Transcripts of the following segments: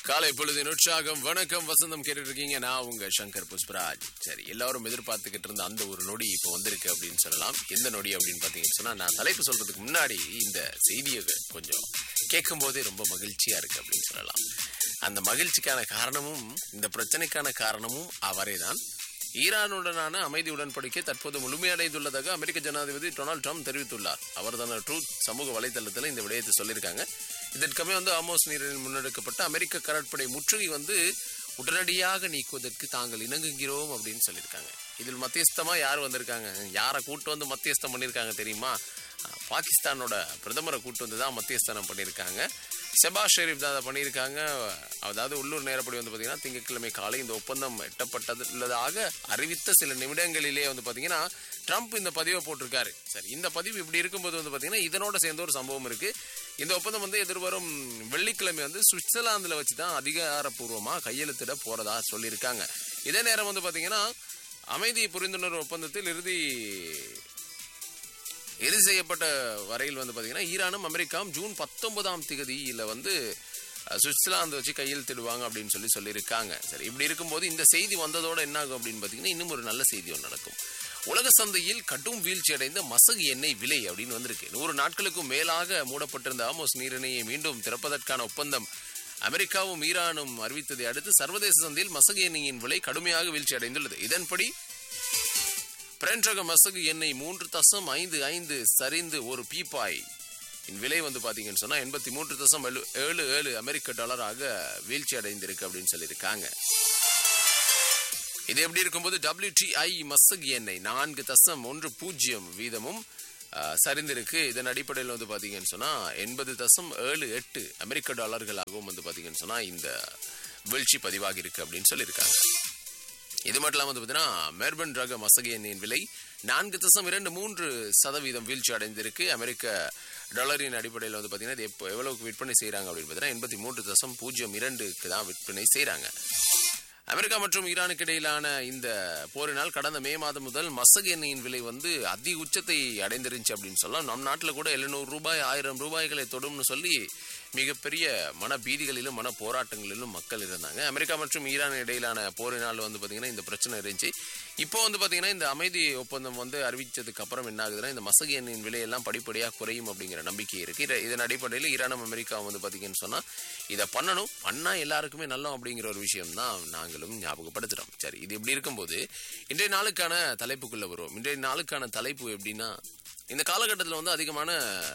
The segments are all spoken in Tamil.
காலை பொழுதின் உற்சாகம் வணக்கம் வசந்தம் கேட்டுட்டு இருக்கீங்க நான் உங்க சங்கர் புஷ்பராஜ் சரி எல்லாரும் எதிர்பார்த்துக்கிட்டு இருந்த அந்த ஒரு நொடி இப்போ வந்திருக்கு அப்படின்னு சொல்லலாம் எந்த நொடி அப்படின்னு பார்த்தீங்கன்னு சொன்னா நான் தலைப்பு சொல்றதுக்கு முன்னாடி இந்த செய்தியை கொஞ்சம் கேட்கும் போதே ரொம்ப மகிழ்ச்சியா இருக்கு அப்படின்னு சொல்லலாம் அந்த மகிழ்ச்சிக்கான காரணமும் இந்த பிரச்சனைக்கான காரணமும் அவரே தான் ஈரானுடனான அமைதி உடன்படிக்கை தற்போது முழுமையடைந்துள்ளதாக அமெரிக்க ஜனாதிபதி டொனால்ட் ட்ரம்ப் தெரிவித்துள்ளார் அவர் தன ட்ரூத் சமூக வலைதளத்தில் இந்த விடயத்தை சொல்லியிருக்காங்க இதற்கமே வந்து ஆமோஸ் நீரில் முன்னெடுக்கப்பட்ட அமெரிக்க கடற்படை முற்றுகை வந்து உடனடியாக நீக்குவதற்கு தாங்கள் இணங்குகிறோம் அப்படின்னு சொல்லியிருக்காங்க இதில் மத்தியஸ்தமா யார் வந்திருக்காங்க யாரை கூட்டு வந்து மத்தியஸ்தம் பண்ணியிருக்காங்க தெரியுமா அஹ், பாகிஸ்தானோட பிரதமரை கூட்டு வந்து தான் மத்தியஸ்தானம் பண்ணியிருக்காங்க செபாஸ் ஷெரீப் தான் அதை பண்ணியிருக்காங்க அதாவது உள்ளூர் நேரப்படி வந்து பார்த்தீங்கன்னா திங்கட்கிழமை காலை இந்த ஒப்பந்தம் எட்டப்பட்டதுள்ளதாக அறிவித்த சில நிமிடங்களிலே வந்து பார்த்தீங்கன்னா ட்ரம்ப் இந்த பதிவை போட்டிருக்காரு சரி இந்த பதிவு இப்படி இருக்கும்போது வந்து பார்த்தீங்கன்னா இதனோட சேர்ந்த ஒரு சம்பவம் இருக்கு இந்த ஒப்பந்தம் வந்து எதிர்வரும் வெள்ளிக்கிழமை வந்து சுவிட்சர்லாந்துல வச்சு தான் அதிகாரப்பூர்வமாக கையெழுத்திட போறதா சொல்லியிருக்காங்க இதே நேரம் வந்து பார்த்தீங்கன்னா அமைதி புரிந்துணர்வு ஒப்பந்தத்தில் இறுதி இறுதி செய்யப்பட்ட வரையில் வந்து பார்த்தீங்கன்னா ஈரானும் அமெரிக்காவும் ஜூன் பத்தொன்பதாம் தேதியில் வந்து அஹ், சுவிட்சர்லாந்து வச்சு கையெழுத்திடுவாங்க அப்படின்னு சொல்லி சொல்லியிருக்காங்க சரி இப்படி இருக்கும்போது இந்த செய்தி வந்ததோட என்ன ஆகும் அப்படின்னு பார்த்தீங்கன்னா இன்னும் ஒரு நல்ல செய்தி ஒன்று நடக்கும் உலக சந்தையில் கடும் வீழ்ச்சி அடைந்த மசகு எண்ணெய் விலை அப்படின்னு வந்திருக்கு நூறு நாட்களுக்கும் மேலாக மூடப்பட்டிருந்த ஆமோஸ் நீரிணையை மீண்டும் திறப்பதற்கான ஒப்பந்தம் அமெரிக்காவும் ஈரானும் அறிவித்ததை அடுத்து சர்வதேச சந்தையில் மசகு எண்ணெயின் விலை கடுமையாக வீழ்ச்சி அடைந்துள்ளது இதன்படி பிரெண்ட் ரக மசகு எண்ணெய் மூன்று தசம் ஐந்து ஐந்து சரிந்து ஒரு பீப்பாய் இன் விலை வந்து பாத்தீங்கன்னு சொன்னா எண்பத்தி மூன்று தசம் ஏழு ஏழு ஏழு அமெரிக்க டாலராக வீழ்ச்சி அடைந்திருக்கு அப்படின்னு சொல்லியிருக்காங்க இது எப்படி இருக்கும்போது WTI மசகு எண்ணெய் நான்கு தசம் ஒன்று பூஜ்ஜியம் வீதமும் அஹ், சரிந்திருக்கு இதன் அடிப்படையில் வந்து பாத்தீங்கன்னு சொன்னா எண்பது தசம் ஏழு எட்டு அமெரிக்க டாலர்களாகவும் வந்து பாத்தீங்கன்னு சொன்னா இந்த வீழ்ச்சி பதிவாகி இருக்கு அப்படின்னு சொல்லியிருக்காங்க இது மட்டும் இல்லாமல் வந்து பார்த்தீங்கன்னா மெர்பன் ரக மசகு எண்ணெயின் விலை நான்கு தசம் இரண்டு மூன்று சதவீதம் வீழ்ச்சி அடைந்திருக்கு அமெரிக்க டாலரின் அடிப்படையில் வந்து பார்த்தீங்கன்னா இது எப்போ எவ்வளவுக்கு விற்பனை செய்கிறாங்க அப்படின்னு பார்த்தீங்கன்னா எண்பத்தி மூன்று தசம் பூஜ்ஜியம் இரண்டுக்கு தான் விற்பனை செய்கிறாங்க அமெரிக்கா மற்றும் ஈரானுக்கு இடையிலான இந்த போரினால் கடந்த மே மாதம் முதல் மசகு எண்ணெயின் விலை வந்து அதி உச்சத்தை அடைந்திருந்துச்சு அப்படின்னு சொல்லலாம் நம் நாட்டில் கூட எழுநூறு ரூபாய் ஆயிரம் ரூபாய்களை தொடும்னு சொல்லி மிகப்பெரிய மன பீதிகளிலும் மன போராட்டங்களிலும் மக்கள் இருந்தாங்க அமெரிக்கா மற்றும் ஈரான் இடையிலான போரினால் வந்து பார்த்தீங்கன்னா இந்த பிரச்சனை இருந்துச்சு இப்போ வந்து பார்த்தீங்கன்னா இந்த அமைதி ஒப்பந்தம் வந்து அறிவிச்சதுக்கு அப்புறம் என்ன ஆகுதுன்னா இந்த மசகு எண்ணெயின் விலையெல்லாம் படிப்படியாக குறையும் அப்படிங்கிற நம்பிக்கை இருக்கு இத- இதன் அடிப்படையில் ஈரானும் அமெரிக்காவும் வந்து பார்த்தீங்கன்னு சொன்னா இதை பண்ணணும் பண்ணா எல்லாருக்குமே நல்லோம் அப்படிங்கிற ஒரு விஷயம் தான் நாங்களும் ஞாபகப்படுத்துறோம் சரி இது இப்படி இருக்கும்போது இன்றைய நாளுக்கான தலைப்புக்குள்ள வருவோம் இன்றைய நாளுக்கான தலைப்பு எப்படின்னா இந்த காலகட்டத்தில் வந்து அதிகமான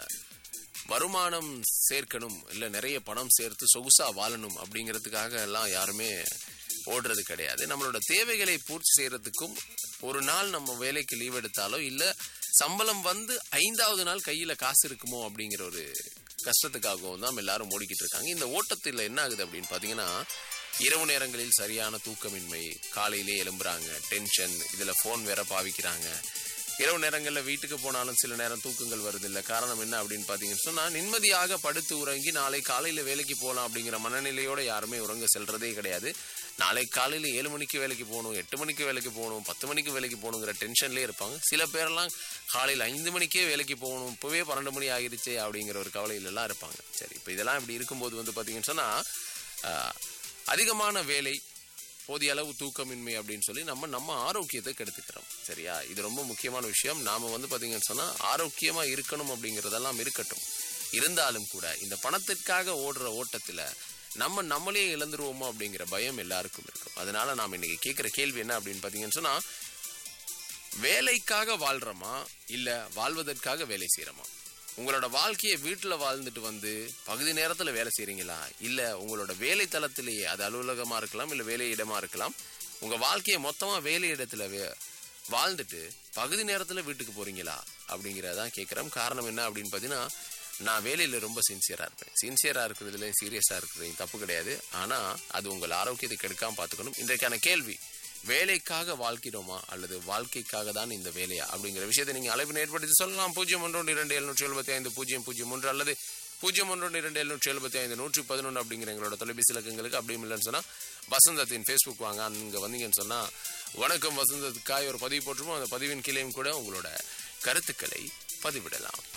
வருமானம் சேர்க்கணும் இல்லை நிறைய பணம் சேர்த்து சொகுசா வாழணும் அப்படிங்கிறதுக்காக எல்லாம் யாருமே ஓடுறது கிடையாது நம்மளோட தேவைகளை பூர்த்தி செய்யறதுக்கும் ஒரு நாள் நம்ம வேலைக்கு லீவ் எடுத்தாலோ இல்லை சம்பளம் வந்து ஐந்தாவது நாள் கையில் காசு இருக்குமோ அப்படிங்கிற ஒரு கஷ்டத்துக்காகவும் தான் எல்லாரும் ஓடிக்கிட்டு இருக்காங்க இந்த ஓட்டத்தில் என்ன ஆகுது அப்படின்னு பார்த்தீங்கன்னா இரவு நேரங்களில் சரியான தூக்கமின்மை காலையிலே எழும்புறாங்க டென்ஷன் இதில் ஃபோன் வேற பாவிக்கிறாங்க இரவு நேரங்களில் வீட்டுக்கு போனாலும் சில நேரம் தூக்கங்கள் வருது இல்லை காரணம் என்ன அப்படின்னு பார்த்தீங்கன்னு சொன்னால் நிம்மதியாக படுத்து உறங்கி நாளை காலையில் வேலைக்கு போகலாம் அப்படிங்கிற மனநிலையோட யாருமே உறங்க செல்றதே கிடையாது நாளை காலையில் ஏழு மணிக்கு வேலைக்கு போகணும் எட்டு மணிக்கு வேலைக்கு போகணும் பத்து மணிக்கு வேலைக்கு போகணுங்கிற டென்ஷன்லேயே இருப்பாங்க சில பேரெல்லாம் காலையில் ஐந்து மணிக்கே வேலைக்கு போகணும் இப்போவே பன்னெண்டு மணி ஆகிடுச்சே அப்படிங்கிற ஒரு கவலையிலலாம் இருப்பாங்க சரி இப்போ இதெல்லாம் இப்படி இருக்கும்போது வந்து பார்த்தீங்கன்னு சொன்னால் அதிகமான வேலை போதிய அளவு தூக்கமின்மை அப்படின்னு சொல்லி நம்ம நம்ம ஆரோக்கியத்தை கெடுத்துக்கிறோம் சரியா இது ரொம்ப முக்கியமான விஷயம் நாம வந்து பாத்தீங்கன்னு சொன்னா ஆரோக்கியமா இருக்கணும் அப்படிங்கறதெல்லாம் இருக்கட்டும் இருந்தாலும் கூட இந்த பணத்திற்காக ஓடுற ஓட்டத்துல நம்ம நம்மளே இழந்துருவோமோ அப்படிங்கிற பயம் எல்லாருக்கும் இருக்கும் அதனால நாம இன்னைக்கு கேட்கிற கேள்வி என்ன அப்படின்னு பாத்தீங்கன்னு சொன்னா வேலைக்காக வாழ்றோமா இல்ல வாழ்வதற்காக வேலை செய்யறோமா உங்களோட வாழ்க்கையை வீட்டுல வாழ்ந்துட்டு வந்து பகுதி நேரத்துல வேலை செய்றீங்களா இல்ல உங்களோட வேலை தளத்திலேயே அது அலுவலகமா இருக்கலாம் இல்ல வேலை இடமா இருக்கலாம் உங்க வாழ்க்கையை மொத்தமா வேலை இடத்துல வே- வாழ்ந்துட்டு பகுதி நேரத்துல வீட்டுக்கு போறீங்களா அப்படிங்கறதான் கேட்கிறோம் காரணம் என்ன அப்படின்னு பாத்தீங்கன்னா நான் வேலையில ரொம்ப சின்சியரா இருப்பேன் சின்சியரா இருக்கிறதுல சீரியஸா இருக்கிறது தப்பு கிடையாது ஆனா அது உங்கள் ஆரோக்கியத்தை கெடுக்காம பாத்துக்கணும் இன்றைக்கான கேள்வி வேலைக்காக வாழ்க்கிறோமா அல்லது வாழ்க்கைக்காக தான் இந்த வேலையா அப்படிங்கிற விஷயத்தை நீங்க அழைப்பு ஏற்படுத்தி சொல்லலாம் பூஜ்ஜியம் ஒன்று இரண்டு எழுநூற்றி எழுபத்தி ஐந்து பூஜ்ஜியம் பூஜ்ஜியம் ஒன்று அல்லது பூஜ்ஜியம் ஒன்று இரண்டு எழுநூற்றி எழுபத்தி ஐந்து நூற்றி பதினொன்று அப்படிங்கிற எங்களோட தொலைபேசி இலக்கங்களுக்கு அப்படியும் இல்லைன்னு சொன்னா வசந்தத்தின் ஃபேஸ்புக் வாங்க அங்க வந்தீங்கன்னு சொன்னா வணக்கம் வசந்தத்துக்காய் ஒரு பதிவு போட்டிருப்போம் அந்த பதிவின் கீழேயும் கூட உங்களோட கருத்துக்களை பதிவிடலாம்